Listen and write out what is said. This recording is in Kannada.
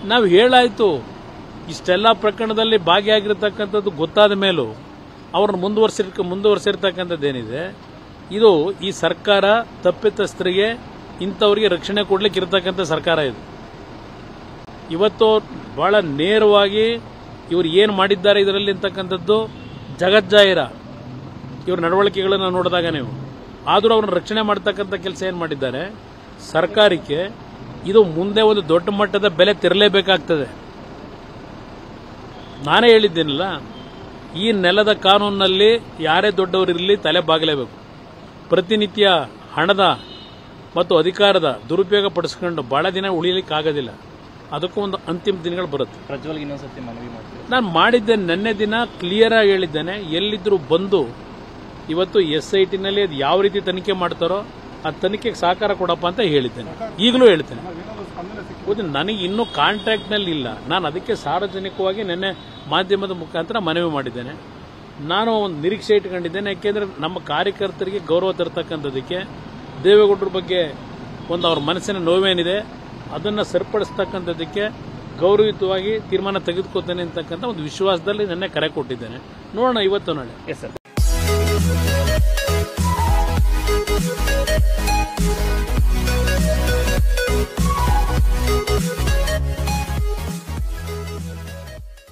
ನಾವು ಹೇಳಾಯ್ತು ಇಷ್ಟೆಲ್ಲ ಪ್ರಕರಣದಲ್ಲಿ ಭಾಗಿಯಾಗಿರ್ತಕ್ಕಂಥದ್ದು ಗೊತ್ತಾದ ಮೇಲೂ ಅವ್ರನ್ನ ಮುಂದುವರ್ಸಿರ್ ಮುಂದುವರ್ಸಿರ್ತಕ್ಕಂಥದ್ದೇನಿದೆ ಇದು ಈ ಸರ್ಕಾರ ತಪ್ಪಿತಸ್ಥರಿಗೆ ಇಂಥವ್ರಿಗೆ ರಕ್ಷಣೆ ಕೊಡ್ಲಿಕ್ಕೆ ಇರತಕ್ಕಂಥ ಸರ್ಕಾರ ಇದು ಇವತ್ತು ಬಹಳ ನೇರವಾಗಿ ಇವರು ಏನು ಮಾಡಿದ್ದಾರೆ ಇದರಲ್ಲಿ ಅಂತಕ್ಕಂಥದ್ದು ಜಗಜ್ಜಾಹಿರ ಇವ್ರ ನಡವಳಿಕೆಗಳನ್ನು ನೋಡಿದಾಗ ನೀವು ಆದರೂ ಅವ್ರನ್ನ ರಕ್ಷಣೆ ಮಾಡ್ತಕ್ಕಂಥ ಕೆಲಸ ಏನು ಮಾಡಿದ್ದಾರೆ ಸರ್ಕಾರಕ್ಕೆ ಇದು ಮುಂದೆ ಒಂದು ದೊಡ್ಡ ಮಟ್ಟದ ಬೆಲೆ ತೆರಲೇಬೇಕಾಗ್ತದೆ ನಾನೇ ಹೇಳಿದ್ದೇನಲ್ಲ ಈ ನೆಲದ ಕಾನೂನಿನಲ್ಲಿ ಯಾರೇ ದೊಡ್ಡವರಿರಲಿ ತಲೆ ಬಾಗಲೇಬೇಕು ಪ್ರತಿನಿತ್ಯ ಹಣದ ಮತ್ತು ಅಧಿಕಾರದ ದುರುಪಯೋಗ ಪಡಿಸ್ಕೊಂಡು ಬಹಳ ದಿನ ಉಳಿಲಿಕ್ಕೆ ಆಗೋದಿಲ್ಲ ಅದಕ್ಕೂ ಒಂದು ಅಂತಿಮ ದಿನಗಳು ಬರುತ್ತೆ ಪ್ರಜ್ವಲ್ಗೆ ಇನ್ನೊಂದ್ಸತಿ ಮನವಿ ಮಾಡ್ತೀವಿ ನಾನು ಮಾಡಿದ್ದೆ ನಿನ್ನೆ ದಿನ ಕ್ಲಿಯರ್ ಆಗಿ ಹೇಳಿದ್ದೇನೆ ಎಲ್ಲಿದ್ರು ಬಂದು ಇವತ್ತು ಎಸ್ ಐ ಟಿನಲ್ಲಿ ಅದು ಯಾವ ರೀತಿ ತನಿಖೆ ಮಾಡ್ತಾರೋ ಆ ತನಿಖೆಗೆ ಸಹಕಾರ ಕೊಡಪ್ಪ ಅಂತ ಹೇಳಿದ್ದೇನೆ ಈಗಲೂ ಹೇಳ್ತೇನೆ ಹೌದು ನನಗೆ ಇನ್ನೂ ಕಾಂಟ್ರಾಕ್ಟ್ನಲ್ಲಿ ಇಲ್ಲ ನಾನು ಅದಕ್ಕೆ ಸಾರ್ವಜನಿಕವಾಗಿ ನಿನ್ನೆ ಮಾಧ್ಯಮದ ಮುಖಾಂತರ ಮನವಿ ಮಾಡಿದ್ದೇನೆ ನಾನು ಒಂದು ನಿರೀಕ್ಷೆ ಇಟ್ಕೊಂಡಿದ್ದೇನೆ ಯಾಕೆಂದ್ರೆ ನಮ್ಮ ಕಾರ್ಯಕರ್ತರಿಗೆ ಗೌರವ ತರ್ತಕ್ಕಂಥದ್ದಕ್ಕೆ ದೇವೇಗೌಡರ ಬಗ್ಗೆ ಒಂದು ಅವ್ರ ಮನಸ್ಸಿನ ನೋವೇನಿದೆ ಅದನ್ನು ಸರಿಪಡಿಸ್ತಕ್ಕಂಥದ್ದಕ್ಕೆ ಗೌರವಯುತವಾಗಿ ತೀರ್ಮಾನ ತೆಗೆದುಕೊತೇನೆ ಅಂತಕ್ಕಂಥ ಒಂದು ವಿಶ್ವಾಸದಲ್ಲಿ ನಿನ್ನೆ ಕರೆ ಕೊಟ್ಟಿದ್ದೇನೆ ನೋಡೋಣ ಇವತ್ತು ನಾಳೆ ಎಸ್ ಸರ್